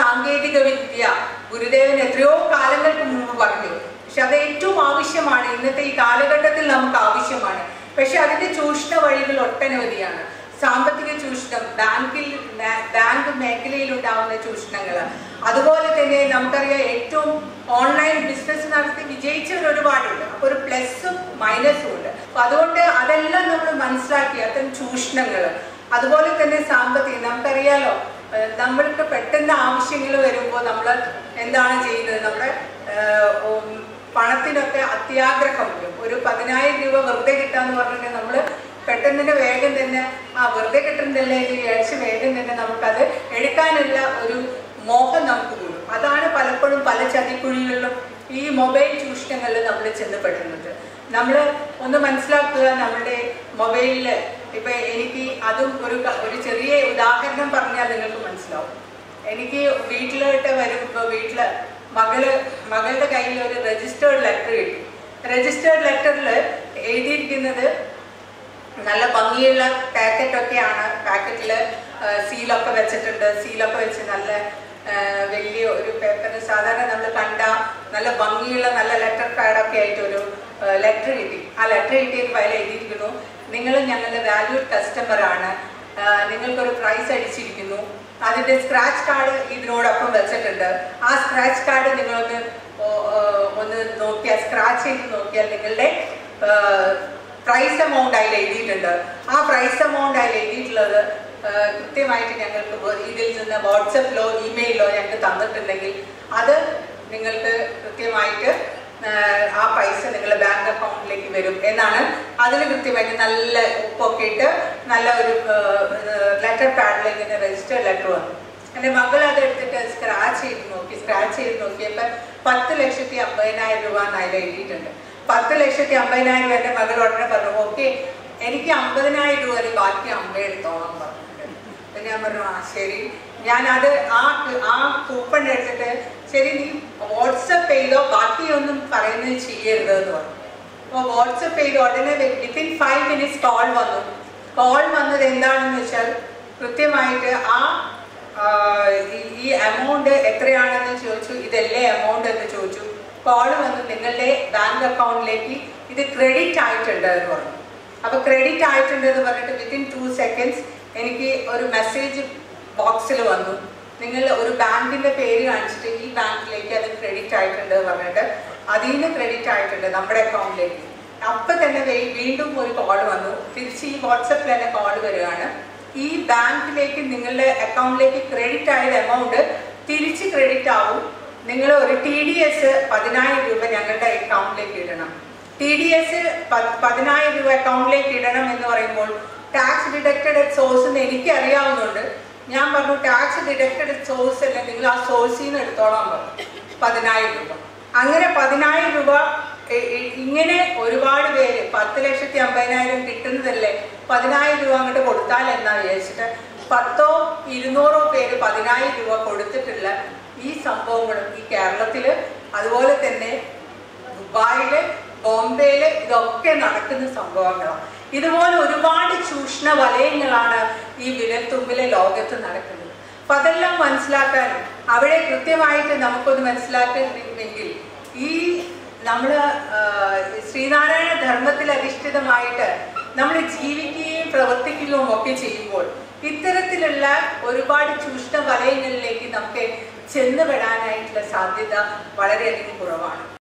സാങ്കേതിക വിദ്യ ഗുരുദേവൻ എത്രയോ കാലങ്ങൾക്ക് മുമ്പ് പറഞ്ഞു പക്ഷെ അത് ഏറ്റവും ആവശ്യമാണ് ഇന്നത്തെ ഈ കാലഘട്ടത്തിൽ നമുക്ക് ആവശ്യമാണ് പക്ഷെ അതിന്റെ ചൂഷണ വഴികൾ ഒട്ടനവധിയാണ് സാമ്പത്തിക ചൂഷണം ബാങ്കിൽ ബാ- ബാങ്ക് മേഖലയിൽ ഉണ്ടാവുന്ന ചൂഷണങ്ങൾ അതുപോലെ തന്നെ നമുക്കറിയാം ഏറ്റവും ഓൺലൈൻ ബിസിനസ് നടത്തി വിജയിച്ചവർ ഒരുപാടുണ്ട് അപ്പൊ ഒരു പ്ലസും മൈനസും ഉണ്ട് അപ്പൊ അതുകൊണ്ട് അതെല്ലാം നമ്മൾ മനസ്സിലാക്കി അത്തരം ചൂഷണങ്ങൾ അതുപോലെ തന്നെ സാമ്പത്തികം നമുക്കറിയാലോ ഏഹ് നമ്മൾക്ക് പെട്ടെന്ന് ആവശ്യങ്ങൾ വരുമ്പോൾ നമ്മൾ എന്താണ് ചെയ്യുന്നത് നമ്മുടെ ഏഹ് ഉം പണത്തിനൊക്കെ അത്യാഗ്രഹം വരും ഒരു പതിനായിരം രൂപ വെറുതെ കിട്ടാന്ന് പറഞ്ഞിട്ട് നമ്മൾ പെട്ടെന്ന് തന്നെ വേഗം തന്നെ ആ വെറുതെ കിട്ടുന്നില്ലേ എന്ന് വിചാരിച്ച് വേഗം തന്നെ നമുക്കത് എടുക്കാനുള്ള ഒരു മോഹം നമുക്ക് കൂടും അതാണ് പലപ്പോഴും പല ചതിക്കുഴികളിലും ഈ മൊബൈൽ ചൂഷണങ്ങളിൽ നമ്മൾ ചെന്നപ്പെടുന്നത് നമ്മൾ ഒന്ന് മനസ്സിലാക്കുക നമ്മുടെ മൊബൈലില് ഇപ്പൊ എനിക്ക് അതും ഒരു ക- ഒരു ചെറിയ ഉദാഹരണം പറഞ്ഞാൽ നിങ്ങൾക്ക് മനസ്സിലാവും എനിക്ക് വീട്ടിലോട്ട് വരുമ്പോൾ വീട്ടില് മകള് മകളുടെ കയ്യിൽ ഒരു രജിസ്റ്റേർഡ് ലെറ്റർ കിട്ടി രജിസ്റ്റേർഡ് ലെറ്ററിൽ എഴുതിയിരിക്കുന്നത് നല്ല ഭംഗിയുള്ള പാക്കറ്റ് ഒക്കെയാണ് പാക്കറ്റിൽ സീലൊക്കെ വെച്ചിട്ടുണ്ട് സീലൊക്കെ വെച്ച് നല്ല ആ, വലിയ ഒരു പേപ്പർ സാധാരണ നമ്മൾ കണ്ട നല്ല ഭംഗിയുള്ള നല്ല ലെറ്റർ പാഡൊക്കെ ആയിട്ട് ഒരു ലെറ്റർ കിട്ടി ആ ലെറ്റർ കിട്ടിയ ഫയൽ എഴുതിയിരിക്കുന്നു നിങ്ങൾ ഞങ്ങളുടെ വാല്യൂഡ് കസ്റ്റമർ ആണ് ആ, നിങ്ങൾക്കൊരു പ്രൈസ് അടിച്ചിരിക്കുന്നു അതിന്റെ സ്ക്രാച്ച് കാർഡ് ഇതിനോടൊപ്പം വെച്ചിട്ടുണ്ട് ആ സ്ക്രാച്ച് കാർഡ് നിങ്ങളൊന്ന് ഓ- ഓ, ഒന്ന് നോക്കിയാൽ സ്ക്രാച്ച് ചെയ്ത് നോക്കിയാൽ നിങ്ങളുടെ പ്രൈസ് എമൗണ്ട് അതിൽ എഴുതിയിട്ടുണ്ട് ആ പ്രൈസ് എമൗണ്ട് അതിൽ എഴുതിയിട്ടുള്ളത് ആ, കൃത്യമായിട്ട് ഞങ്ങൾക്ക് വ- ഇതിൽ നിന്ന് വാട്സപ്പിലോ ഇമെയിലോ ഞങ്ങൾക്ക് തന്നിട്ടുണ്ടെങ്കിൽ അത് നിങ്ങൾക്ക് കൃത്യമായിട്ട് ആ, ആ പൈസ നിങ്ങളുടെ ബാങ്ക് അക്കൗണ്ടിലേക്ക് വരും എന്നാണ് അതിൽ കൃത്യമായിട്ട് നല്ല ഉപ്പൊക്കെ ഇട്ട് നല്ല ഒരു ലെറ്റർ പാഡിൽ ഇങ്ങനെ രജിസ്റ്റേർഡ് ലെറ്റർ വന്നു എൻ്റെ മകൾ അത് എടുത്തിട്ട് സ്ക്രാച്ച് ചെയ്ത് നോക്കി സ്ക്രാച്ച് ചെയ്ത് നോക്കിയപ്പോൾ പത്ത് ലക്ഷത്തി അമ്പതിനായിരം രൂപ എന്ന് അതിൽ എഴുതിയിട്ടുണ്ട് പത്ത് ലക്ഷത്തി അമ്പതിനായിരം രൂപ എൻ്റെ മകൾ ഉടനെ പറഞ്ഞു ഓക്കെ എനിക്ക് അമ്പതിനായിരം രൂപ മതി, ബാക്കി അമ്മ എടുത്തോളാം പറഞ്ഞിട്ടുണ്ട് അപ്പൊ ഞാൻ പറഞ്ഞു ആ ശരി ഞാനത് ആ ആ കൂപ്പൺ എടുത്തിട്ട് ശരി നീ വാട്സപ്പ് ചെയ്തോ ബാക്കിയൊന്നും പറയുന്നത് ചെയ്യരുത് എന്ന് പറഞ്ഞു അപ്പോൾ വാട്സപ്പ് ചെയ്ത് ഉടനെ വിത്തിൻ ഫൈവ് മിനിറ്റ്സ് കോൾ വന്നു കോൾ വന്നത് എന്താണെന്ന് വെച്ചാൽ കൃത്യമായിട്ട് ആ ആ, ഈ- ഈ എമൗണ്ട് എത്രയാണെന്ന് ചോദിച്ചു ഇതല്ലേ എമൗണ്ട് എന്ന് ചോദിച്ചു കോൾ വന്നു നിങ്ങളുടെ ബാങ്ക് അക്കൗണ്ടിലേക്ക് ഇത് ക്രെഡിറ്റ് ആയിട്ടുണ്ട് എന്ന് പറഞ്ഞു അപ്പൊ ക്രെഡിറ്റ് ആയിട്ടുണ്ട് എന്ന് പറഞ്ഞിട്ട് വിത്തിൻ ടു സെക്കൻഡ്സ് എനിക്ക് ഒരു മെസ്സേജ് ബോക്സിൽ വന്നു നിങ്ങൾ ഒരു ബാങ്കിന്റെ പേര് കാണിച്ചിട്ട് ഈ ബാങ്കിലേക്ക് അത് ക്രെഡിറ്റ് ആയിട്ടുണ്ട് എന്ന് പറഞ്ഞിട്ട് അതിൽ നിന്ന് ക്രെഡിറ്റ് ആയിട്ടുണ്ട് നമ്മുടെ അക്കൗണ്ടിലേക്ക് അപ്പൊ തന്നെ വേ- വീണ്ടും ഒരു കോൾ വന്നു തിരിച്ച് ഈ വാട്സപ്പിൽ തന്നെ കോൾ വരികയാണ് ഈ ബാങ്കിലേക്ക് നിങ്ങളുടെ അക്കൗണ്ടിലേക്ക് ക്രെഡിറ്റ് ആയത് എമൗണ്ട് തിരിച്ച് ക്രെഡിറ്റ് ആവും നിങ്ങൾ ഒരു ടി ഡി എസ് പതിനായിരം രൂപ ഞങ്ങളുടെ അക്കൗണ്ടിലേക്ക് ഇടണം ടി ഡി എസ് പതിനായിരം രൂപ അക്കൗണ്ടിലേക്ക് ഇടണം എന്ന് പറയുമ്പോൾ ടാക്സ് ഡിഡക്റ്റഡ് സോഴ്സ് എന്ന് എനിക്ക് അറിയാവുന്നുണ്ട് ഞാൻ പറഞ്ഞു ടാക്സ് ഡിഡക്റ്റഡ് സോഴ്സ് അല്ല നിങ്ങൾ ആ സോഴ്സിൽ നിന്ന് എടുത്തോളാൻ പറഞ്ഞു പതിനായിരം രൂപ അങ്ങനെ പതിനായിരം രൂപ ഇ- ഇ- ഇങ്ങനെ ഒരുപാട് പേര് പത്ത് ലക്ഷത്തി അമ്പതിനായിരം കിട്ടുന്നതല്ലേ പതിനായിരം രൂപ അങ്ങോട്ട് കൊടുത്താൽ എന്നാ വിചാരിച്ചിട്ട് പത്തോ ഇരുന്നൂറോ പേര് പതിനായിരം രൂപ കൊടുത്തിട്ടുള്ള ഈ സംഭവങ്ങളും ഈ കേരളത്തില് അതുപോലെ തന്നെ ദുബായില് ബോംബെയില് ഇതൊക്കെ നടക്കുന്ന സംഭവങ്ങളാണ് ഇതുപോലെ ഒരുപാട് ചൂഷണ വലയങ്ങളാണ് ഈ വിരൽത്തുമ്പിലെ ലോകത്ത് നടക്കുന്നത് അപ്പൊ അതെല്ലാം മനസ്സിലാക്കാൻ അവിടെ കൃത്യമായിട്ട് നമുക്കൊന്ന് മനസ്സിലാക്കണമെങ്കിൽ ഈ നമ്മൾ ശ്രീനാരായണ ധർമ്മത്തിൽ അധിഷ്ഠിതമായിട്ട് നമ്മൾ ജീവിക്കുകയും പ്രവർത്തിക്കുകയും ഒക്കെ ചെയ്യുമ്പോൾ ഇത്തരത്തിലുള്ള ഒരുപാട് ചൂഷണ വലയങ്ങളിലേക്ക് നമുക്ക് ചെന്നുപെടാനായിട്ടുള്ള സാധ്യത വളരെയധികം കുറവാണ്